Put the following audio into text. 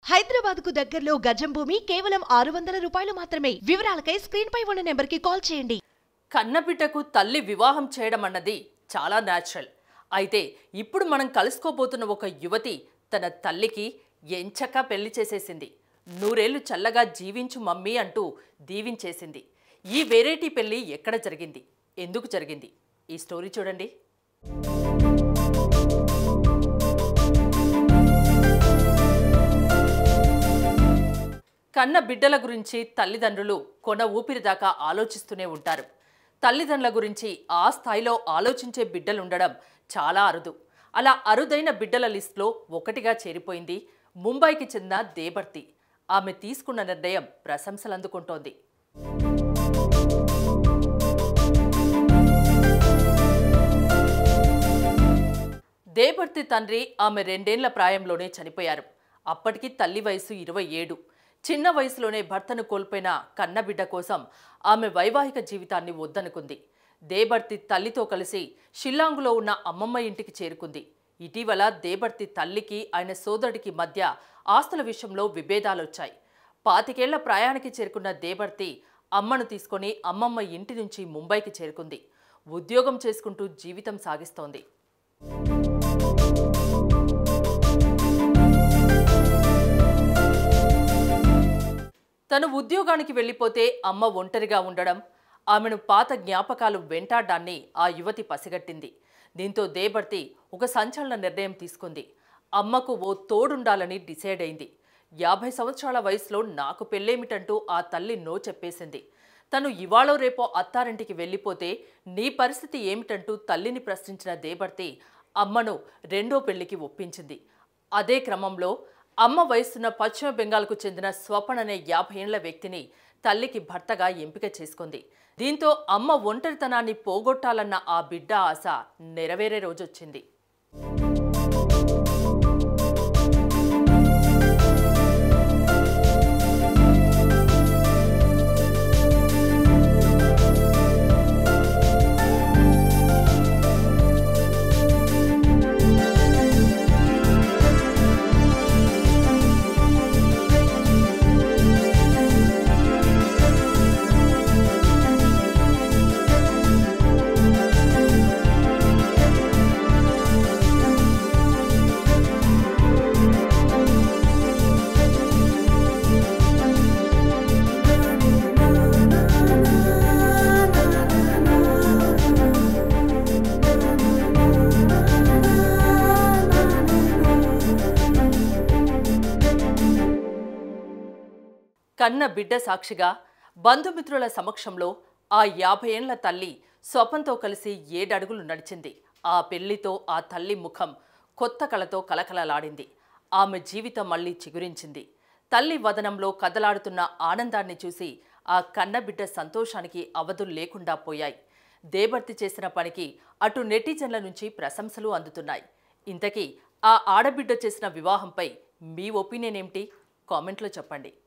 హైదరాబాద్ కు దగ్గరలో గజం భూమి కేవలం ఆరు వందల రూపాయలు మాత్రమే వివరాలకై స్క్రీన్ పై ఉన్న నెంబర్ కి కాల్ చేయండి కన్నబిడ్డకు తల్లి వివాహం చేయడం అన్నది చాలా న్యాచురల్ అయితే ఇప్పుడు మనం కలుసుకోబోతున్న ఒక యువతి తన తల్లికి ఎంచక్క పెళ్లి చేసేసింది నూరేళ్లు చల్లగా జీవించు మమ్మీ అంటూ దీవించేసింది ఈ వెరైటీ పెళ్లి ఎక్కడ జరిగింది ఎందుకు జరిగింది ఈ స్టోరీ చూడండి కన్న బిడ్డల గురించి తల్లిదండ్రులు కొన ఊపిరి దాకా ఆలోచిస్తూనే ఉంటారు తల్లిదండ్రుల గురించి ఆ స్థాయిలో ఆలోచించే బిడ్డలుండడం చాలా అరుదు అలా అరుదైన బిడ్డల లిస్టులో ఒకటిగా చేరిపోయింది ముంబైకి చెందిన దేబర్తి ఆమె తీసుకున్న నిర్ణయం ప్రశంసలు అందుకుంటోంది దేబర్తి తండ్రి ఆమె రెండేళ్ల ప్రాయంలోనే చనిపోయారు అప్పటికి తల్లి వయసు ఇరవై ఏడు చిన్న వయసులోనే భర్తను కోల్పోయిన కన్నబిడ్డ కోసం ఆమె వైవాహిక జీవితాన్ని వద్దనుకుంది దేబర్తి తల్లితో కలిసి షిల్లాంగులో ఉన్న అమ్మమ్మ ఇంటికి చేరుకుంది ఇటీవల దేబర్తి తల్లికి ఆయన సోదరుడికి మధ్య ఆస్తుల విషయంలో విభేదాలొచ్చాయి పాతికేళ్ల ప్రయాణికి చేరుకున్న దేబర్తి అమ్మను తీసుకొని అమ్మమ్మ ఇంటి నుంచి ముంబైకి చేరుకుంది ఉద్యోగం చేసుకుంటూ జీవితం సాగిస్తోంది తను ఉద్యోగానికి వెళ్ళిపోతే అమ్మ ఒంటరిగా ఉండడం ఆమెను పాత జ్ఞాపకాలు వెంటాడాన్ని ఆ యువతి పసిగట్టింది దీంతో దేబర్తి ఒక సంచలన నిర్ణయం తీసుకుంది అమ్మకు ఓ తోడుండాలని డిసైడ్ అయింది యాభై సంవత్సరాల వయసులో నాకు పెళ్ళేమిటంటూ ఆ తల్లి నో చెప్పేసింది తను ఇవాళో రేపో అత్తారింటికి వెళ్ళిపోతే నీ పరిస్థితి ఏమిటంటూ తల్లిని ప్రశ్నించిన దేబర్తి అమ్మను రెండో పెళ్లికి ఒప్పించింది అదే క్రమంలో అమ్మ వయసున్న పశ్చిమ బెంగాల్కు చెందిన స్వపన్ అనే యాభై ఏళ్ల వ్యక్తిని తల్లికి భర్తగా ఎంపిక చేసుకుంది దీంతో అమ్మ ఒంటరితనాన్ని పోగొట్టాలన్న ఆ బిడ్డ ఆశ నెరవేరే రోజొచ్చింది కన్న బిడ్డ సాక్షిగా బంధుమిత్రుల సమక్షంలో ఆ యాభై ఏండ్ల తల్లి స్వపంతో కలిసి ఏడడుగులు నడిచింది ఆ పెళ్లితో ఆ తల్లి ముఖం కొత్త కళతో కలకలలాడింది ఆమె జీవితం మళ్ళీ చిగురించింది తల్లి వదనంలో కదలాడుతున్న ఆనందాన్ని చూసి ఆ కన్నబిడ్డ సంతోషానికి అవధులు లేకుండా పోయాయి దేబర్తి చేసిన పనికి అటు నెటిజన్ల నుంచి ప్రశంసలు అందుతున్నాయి ఇంతకీ ఆ ఆడబిడ్డ చేసిన వివాహంపై మీ ఒపీనియన్ ఏమిటి కామెంట్లో చెప్పండి